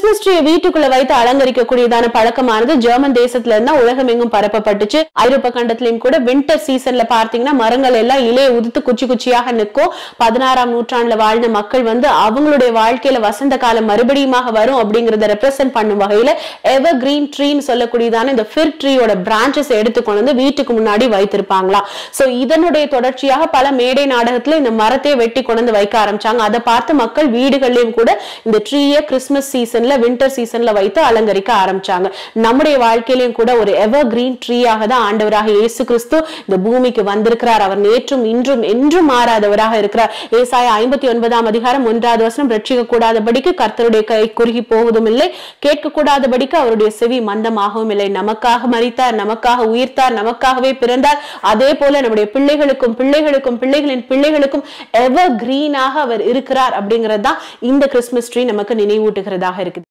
Christmas tree வீட்டுக்குள்ள வைத்து அலங்கரிக்கக்கூடியதான பழக்கமானது German தேசத்துல இருந்தா உலகம் எங்கும் பரப்பப்பட்டுச்சு ஐரோப்பா கண்டத்திலயும் கூட வின்டர் சீசன்ல பார்த்தீங்கன்னா மரங்கள் எல்லாம் இலையை உதித்து குச்சி குச்சியாக நிற்கும் பதினாறாம் நூற்றாண்டுல வாழ்ந்த மக்கள் வந்து அவங்களுடைய வாழ்க்கையில வசந்த காலம் மறுபடியுமாக வரும் அப்படிங்கறத ரெப்ரசென்ட் பண்ணும் வகையில எவர் கிரீன் ட்ரீன்னு சொல்லக்கூடியதான இந்த ஃபிர் ட்ரீயோட பிரான்ச்சஸ் எடுத்து கொண்டு வந்து வீட்டுக்கு முன்னாடி வைத்திருப்பாங்களாம் சோ இதனுடைய தொடர்ச்சியாக பல மேடை நாடகத்துல இந்த மரத்தை வெட்டி கொண்டு வந்து வைக்க ஆரம்பிச்சாங்க அதை பார்த்து மக்கள் வீடுகள்லயும் கூட இந்த ட்ரீயை கிறிஸ்துமஸ் சீசன்ல வின்டர் சீசன்ல வைத்து அலங்கரிக்க ஆரம்பிச்சாங்க நம்முடைய வாழ்க்கையிலும் கூட ஒரு எவர் கிரீன் ட்ரீயாக தான் ஆண்டவராக இயேசு கிறிஸ்து இந்த பூமிக்கு வந்திருக்கிறார் அவர் நேற்றும் இன்றும் என்றும் மாறாதவராக இருக்கிறார் ஏசாய ஐம்பத்தி ஒன்பதாம் அதிகாரம் ஒன்றாவது வசனம் ரட்சிக்க கூடாதபடிக்கு கர்த்தருடைய கை குறுகி போவதும் இல்லை கேட்க கூடாதபடிக்கு அவருடைய செவி மந்தமாகவும் இல்லை நமக்காக மரித்தார் நமக்காக உயிர்த்தார் நமக்காகவே பிறந்தார் அதே போல நம்முடைய பிள்ளைகளுக்கும் பிள்ளைகளுக்கும் பிள்ளைகளின் பிள்ளைகளுக்கும் எவர் கிரீனாக அவர் இருக்கிறார் அப்படிங்கிறது தான் இந்த கிறிஸ்துமஸ் ட்ரீ நமக்கு நினைவூட்டுகிறதாக இருக்குது